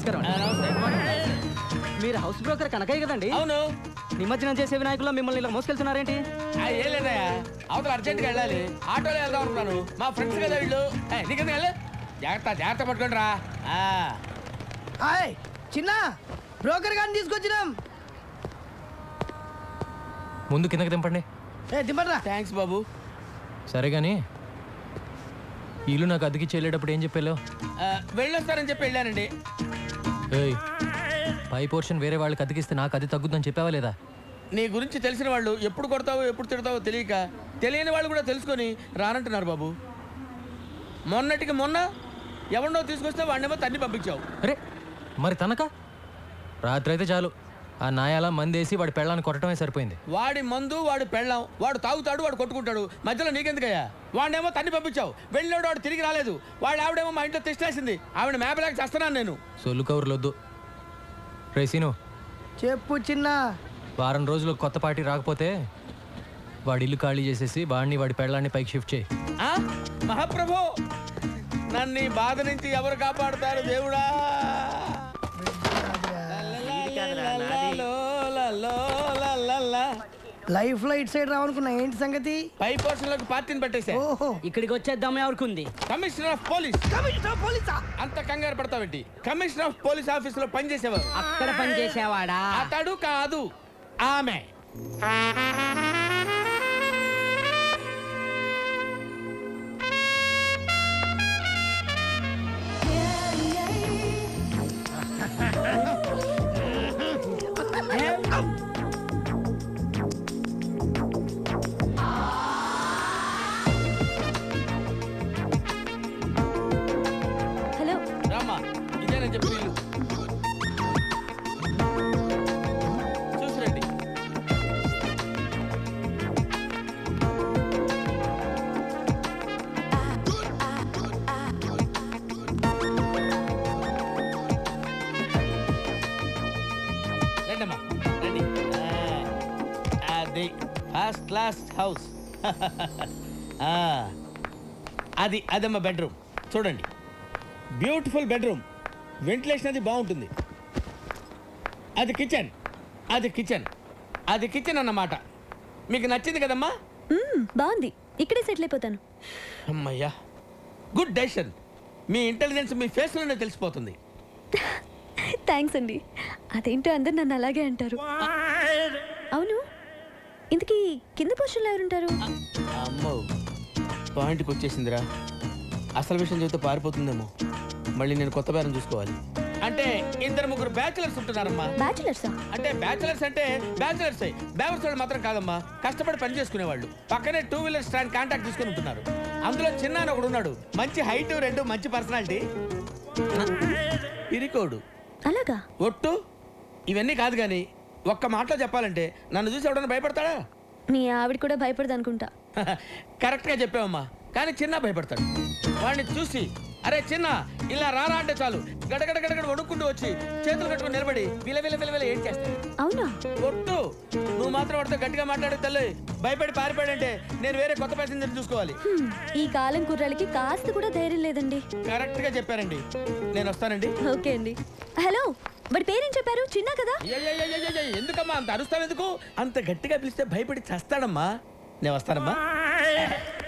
నమస్కారం ఆ, నమస్తే. మీరు హౌస్ బ్రోకర్ కనకయ్య కదండి అవును నిమజ్జనం చేసే వినాయకుల్లో మిమ్మల్ని ఇలా మోసుకెళ్తున్నారేంటి ఆ, ఏం లేదయ్యా అవతల అర్జెంట్గా వెళ్ళాలి ఆటోలో వెళ్దాం అనుకున్నాను మా ఫ్రెండ్స్ కదా వీళ్ళు ఏయ్, నీకెందుకు వెళ్ళు జాగ్రత్త జాగ్రత్త పట్టుకోండి రా ఆ. హాయ్ చిన్న బ్రోకర్ గారిని తీసుకొచ్చినాం ముందు కిందకి దింపండి ఏ దింపరా థ్యాంక్స్ బాబు సరే కానీ ఈ ఇల్లు నాకు అద్దెకి వెళ్ళేటప్పుడు ఏం చెప్పాలో ఆ, వెళ్ళొస్తారని చెప్పి వెళ్ళానండి ఏయ్ పై పోర్షన్ వేరే వాళ్ళకి అద్దెకిస్తే నాకు అది తగ్గుద్దని చెప్పావా లేదా నీ గురించి తెలిసిన వాళ్ళు ఎప్పుడు కొడతావో ఎప్పుడు తిడతావో తెలియక తెలియని వాళ్ళు కూడా తెలుసుకొని రానంటున్నారు బాబు మొన్నటికి మొన్న ఎవరినో తీసుకొస్తే వాడినేమో తన్ని పంపించావు అరే మరి తనక రాత్రి అయితే చాలు ఆ నాయాల మందేసి వాడి పెళ్ళాన్ని కొట్టడమే సరిపోయింది వాడి మందు వాడు పెళ్ళాం వాడు తాగుతాడు వాడు కొట్టుకుంటాడు మధ్యలో నీకెందుకయ్యా వాడినేమో తన్ని పంపించావు వెళ్ళినాడు వాడు తిరిగి రాలేదు వాడు ఆవిడేమో మా ఇంట్లో తెస్టేసింది ఆవిడ మేపలేక చేస్తున్నాను నేను సొల్లు కవర్లొద్దు రేసీను చెప్పు చిన్న వారం రోజులు కొత్త పార్టీ రాకపోతే వాడి ఇల్లు ఖాళీ చేసేసి వాడిని వాడి పెళ్ళాన్ని పైకి షిఫ్ట్ చేయి ఆ? మహాప్రభు నన్ను ఈ బాధ నుంచి ఎవరు కాపాడుతారు దేవుడా లలలో, లలో, లలలా. లైఫ్ లో ఇటు సైడ్ రావనుకున్నా ఏంటి సంగతి పై పోర్షన్లకు పార్టీని పెట్టేశా ఓహో ఇక్కడికి వచ్చేద్దాం ఎవరికి కమిషనర్ ఆఫ్ పోలీస్ కమిషనర్ పోలీసా అంత కంగారు పడతావేంటి కమిషనర్ ఆఫ్ పోలీస్ ఆఫీస్ లో పనిచేసేవారు అక్కడ పని చేసేవాడా అతడు కాదు ఆమె హలో రామ్మా ఇదేనని చెప్పి ఇల్లు చూసిరండి రండమ్మా రండి ఆ, అది ఫస్ట్ క్లాస్ హౌస్ ఆ, అది అదమ్మా బెడ్రూమ్ చూడండి బ్యూటిఫుల్ బెడ్రూమ్ వెంటిలేషన్ అది బాగుంటుంది అది కిచెన్ అది కిచెన్ అది కిచెన్ అన్నమాట మీకు నచ్చింది కదమ్మా మ్మ్, బాగుంది ఇక్కడే సెటిల్ అయిపోతాను అమ్మయ్యా గుడ్ డెసిషన్ మీ ఇంటెలిజెన్స్ మీ ఫేస్లోనే తెలిసిపోతుంది థ్యాంక్స్ అండి అదేంటో అందరు నన్ను అలాగే అంటారు అవును ఇంతకీ కింద పోషన్లో ఎవరుంటారు అమ్మో పాయింట్కి వచ్చేసిందిరా అసలు విషయం చెబితే పారిపోతుందేమో మళ్ళీ నేను కొత్త బేరం చూసుకోవాలి అంటే ఇద్దరు ముగ్గురు బ్యాచులర్స్ ఉంటున్నారమ్మా బ్యాచులర్సా అంటే బ్యాచులర్స్ అంటే బ్యాచులర్స్ బ్యాచులర్స్ వాళ్ళు మాత్రం కాదమ్మా కష్టపడి పని చేసుకునేవాళ్ళు పక్కనే టూ వీలర్ స్టాండ్ కాంటాక్ట్ తీసుకుని ఉంటున్నారు అందులో చిన్న అని ఒకడు ఉన్నాడు మంచి హైట్ రెండు మంచి పర్సనాలిటీ ఇరికోడు అలాగా ఒట్టు ఇవన్నీ కాదు కానీ ఒక్క మాటలో చెప్పాలంటే నన్ను చూసి ఎవడన్నా భయపడతాడా మీ ఆవిడ కూడా భయపడదు అనుకుంటా కరెక్ట్గా చెప్పావమ్మా కానీ చిన్న భయపడతాడు వాడిని చూసి అరే చిన్న ఇలా రారా అంటే చాలు గడగడ గడగడ వణుక్కుంటూ వచ్చి చేతులు కట్టుకుని నిలబడి విల విల విల విల ఏం చేస్తాడు అవునా ఒట్టు నువ్వు మాత్రం వాడితో గట్టిగా మాట్లాడే తల్లి భయపడి పారిపోయాడంటే నేను వేరే కొత్త ప్యాసింజర్ చూసుకోవాలి హ్మ్, ఈ కాలం కుర్రాళ్ళకి కాస్త కూడా ధైర్యం లేదండి కరెక్ట్ గా చెప్పారండి నేను వస్తానండి ఓకే అండి హలో వాడి పేరేం చెప్పారు చిన్న కదా అయ్యయ్యయ్యయ్యయ్య, ఎందుకమ్మా అంత అరుస్తావు ఎందుకు అంత గట్టిగా పిలిస్తే భయపడి చస్తాడమ్మా నేను వస్తానమ్మా